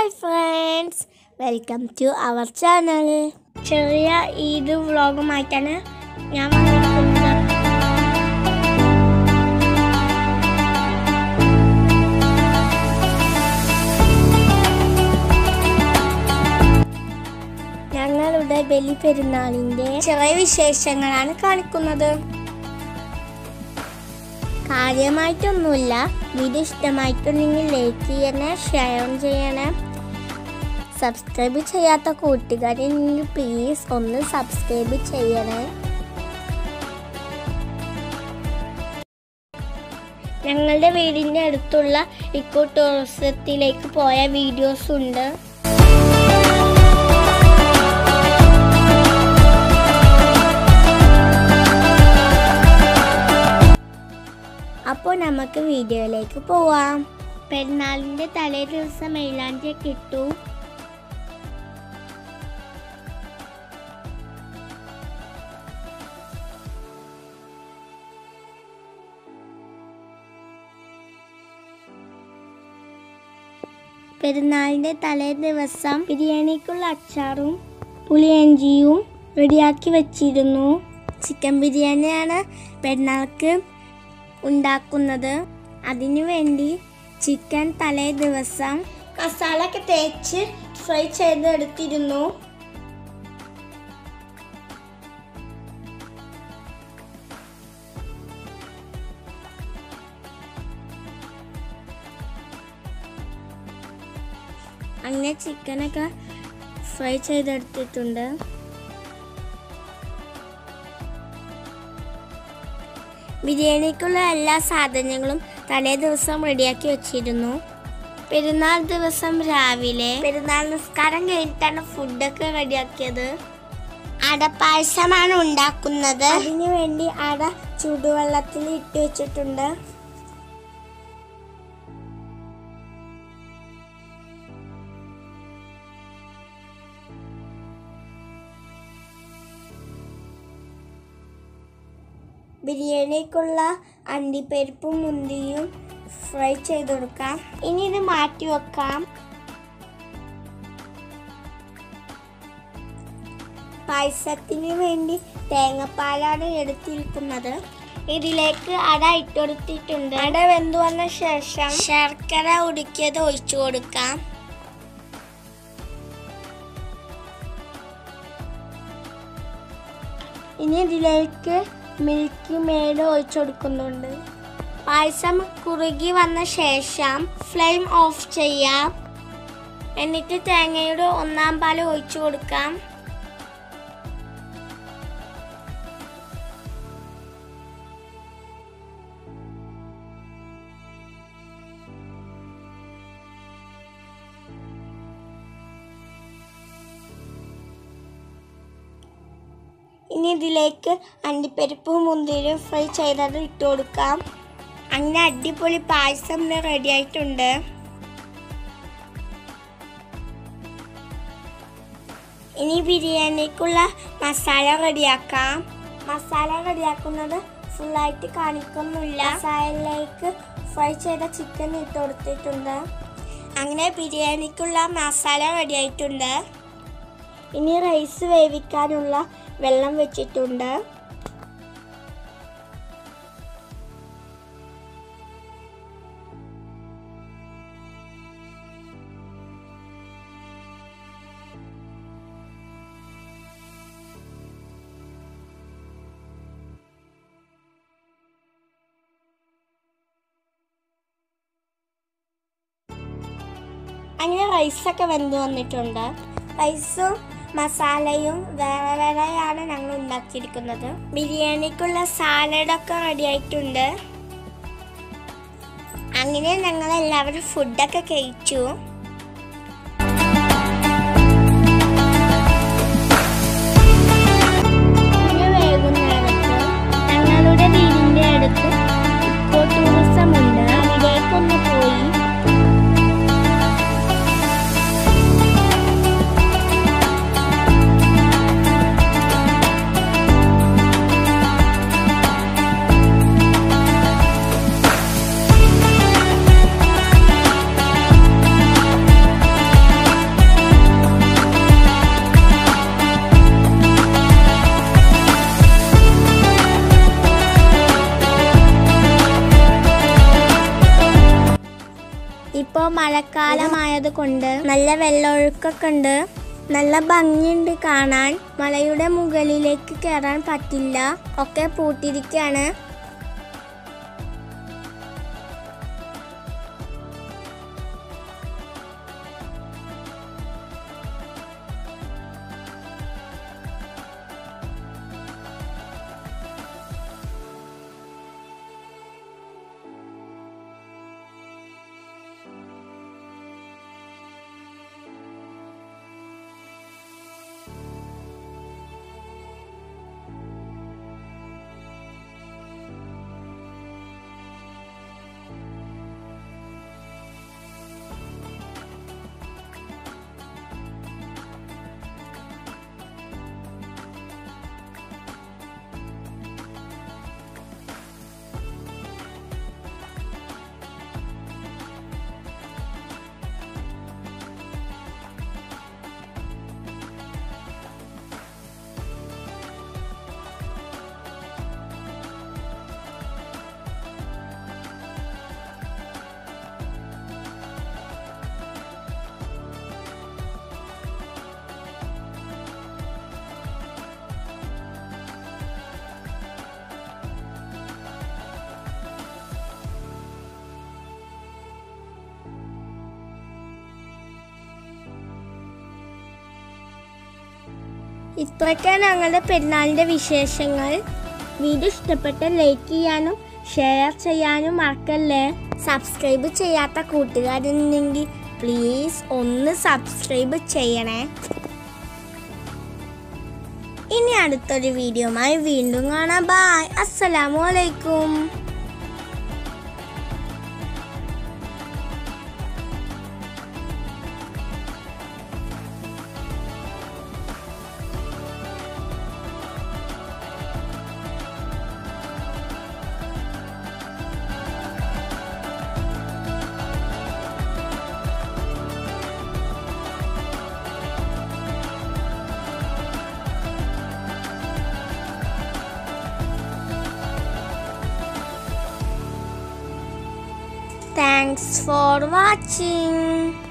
Hi friends welcome to our channel ചെറിയ ഈദ് വ്ളോഗുമായിട്ടാണ് ഞാൻ വന്നിരിക്കുന്നത് ഞങ്ങളുടെ ബലി പെരുന്നാളിന്റെ ചെറിയ വിശേഷങ്ങളാണ് കാണിക്കുന്നത് കാര്യമായിട്ടൊന്നുമില്ല വീഡിയോ ഇഷ്ടമായിട്ടുണ്ടെങ്കിൽ ലൈക്ക് ചെയ്യണേ ഷെയർ ചെയ്യണേ സബ്സ്ക്രൈബ് ചെയ്യാത്ത കൂട്ടുകാരുണ്ടെങ്കിൽ പ്ലീസ് ഒന്ന് സബ്സ്ക്രൈബ് ചെയ്യണേ ഞങ്ങളുടെ വീടിൻ്റെ അടുത്തുള്ള ഇക്കോ ടൂറിസത്തിലേക്ക് പോയ വീഡിയോസ് ഉണ്ട് അപ്പോൾ നമുക്ക് വീഡിയോയിലേക്ക് പോവാം പെരുന്നാളിൻ്റെ തലേ ദിവസം മൈലാഞ്ചിയൊക്കെ ഇട്ടു പെരുന്നാളിൻ്റെ തലേ ദിവസം ബിരിയാണിക്കുള്ള അച്ചാറും പുളിയഞ്ചിയും റെഡിയാക്കി വെച്ചിരുന്നു ചിക്കൻ ബിരിയാണിയാണ് പെരുന്നാൾക്ക് ഉണ്ടാക്കുന്നത് അതിനു വേണ്ടി ചിക്കൻ തലേ ദിവസം മസാല ഒക്കെ തേച്ച് ഫ്രൈ ചെയ്തെടുത്തിരുന്നു അങ്ങനെ ചിക്കനൊക്കെ ഫ്രൈ ചെയ്തെടുത്തിട്ടുണ്ട് ബിരിയാണിക്കുള്ള എല്ലാ സാധനങ്ങളും തലേ ദിവസം റെഡിയാക്കി വെച്ചിരുന്നു പെരുന്നാൾ ദിവസം രാവിലെ പെരുന്നാൾ നിസ്കാരം കഴിഞ്ഞിട്ടാണ് ഫുഡൊക്കെ റെഡിയാക്കിയത് അടപ്പായസമാണ് ഉണ്ടാക്കുന്നത് അതിനു വേണ്ടി അട ചൂടുവെള്ളത്തിൽ ഇട്ട് വെച്ചിട്ടുണ്ട് ബിരിയാണിക്കുള്ള അണ്ടിപ്പരിപ്പും മുന്തിരിയും ഫ്രൈ ചെയ്ത് കൊടുക്കാം ഇനി ഇത് മാറ്റി വെക്കാം പായസത്തിന് വേണ്ടി തേങ്ങാപ്പാലാണ് എടുത്തിരിക്കുന്നത് ഇതിലേക്ക് അട ഇട്ടുകൊടുത്തിട്ടുണ്ട് അട വെന്തു വന്ന ശേഷം ശർക്കര ഉടുക്കിയത് ഒഴിച്ചു കൊടുക്കാം ഇനി ഇതിലേക്ക് മിൽക്ക് മേഡ് ഒഴിച്ചു കൊടുക്കുന്നുണ്ട് പായസം കുറുകി വന്ന ശേഷം ഫ്ലെയിം ഓഫ് ചെയ്യാം എന്നിട്ട് തേങ്ങയുടെ ഒന്നാം പാൽ ഒഴിച്ചു കൊടുക്കാം ഇനി ഇതിലേക്ക് അണ്ടിപ്പരിപ്പും മുന്തിരിയും ഫ്രൈ ചെയ്തത് ഇട്ട് കൊടുക്കാം അങ്ങനെ അടിപൊളി പായസം റെഡി ആയിട്ടുണ്ട് ഇനി ബിരിയാണിക്കുള്ള മസാല റെഡിയാക്കാം മസാല റെഡിയാക്കുന്നത് ഫുള്ളായിട്ട് കാണിക്കൊന്നുമില്ല മസാലയിലേക്ക് ഫ്രൈ ചെയ്ത ചിക്കൻ ഇട്ട് കൊടുത്തിട്ടുണ്ട് അങ്ങനെ ബിരിയാണിക്കുള്ള മസാല റെഡി ആയിട്ടുണ്ട് ഇനി റൈസ് വേവിക്കാനുള്ള വെള്ളം വെച്ചിട്ടുണ്ട് അങ്ങനെ റൈസൊക്കെ വെന്ത് വന്നിട്ടുണ്ട് റൈസും മസാലയും വേറെ വേറെയാണ് ഞങ്ങൾ ഉണ്ടാക്കിയിരിക്കുന്നത് ബിരിയാണിക്കുള്ള സാലഡൊക്കെ റെഡി ആയിട്ടുണ്ട് അങ്ങനെ ഞങ്ങൾ എല്ലാവരും ഫുഡൊക്കെ കഴിച്ചു ഇന്ന് വൈകുന്നേരത്ത് ഞങ്ങളുടെ വീടിന്റെ അടുത്ത് ഇക്കോ ടൂറിസം ഉണ്ട് അവിടേക്കൊന്ന് പോയി മഴക്കാലമായത് കൊണ്ട് നല്ല വെള്ളമൊഴുക്കൊക്കെ ഉണ്ട് നല്ല ഭംഗിയുണ്ട് കാണാൻ മലയുടെ മുകളിലേക്ക് കയറാൻ പറ്റില്ല ഒക്കെ പൂട്ടിയിരിക്കുകയാണ് ഇത്രയൊക്കെയാണ് ഞങ്ങളുടെ പെരുന്നാളിൻ്റെ വിശേഷങ്ങൾ വീഡിയോ ഇഷ്ടപ്പെട്ട ലൈക്ക് ചെയ്യാനും ഷെയർ ചെയ്യാനും മറക്കല്ലേ സബ്സ്ക്രൈബ് ചെയ്യാത്ത കൂട്ടുകാരുണ്ടെങ്കിൽ പ്ലീസ് ഒന്ന് സബ്സ്ക്രൈബ് ചെയ്യണേ ഇനി അടുത്തൊരു വീഡിയോമായി വീണ്ടും കാണാം ബായ് അസ്സലാമു അലൈക്കും Thanks for watching.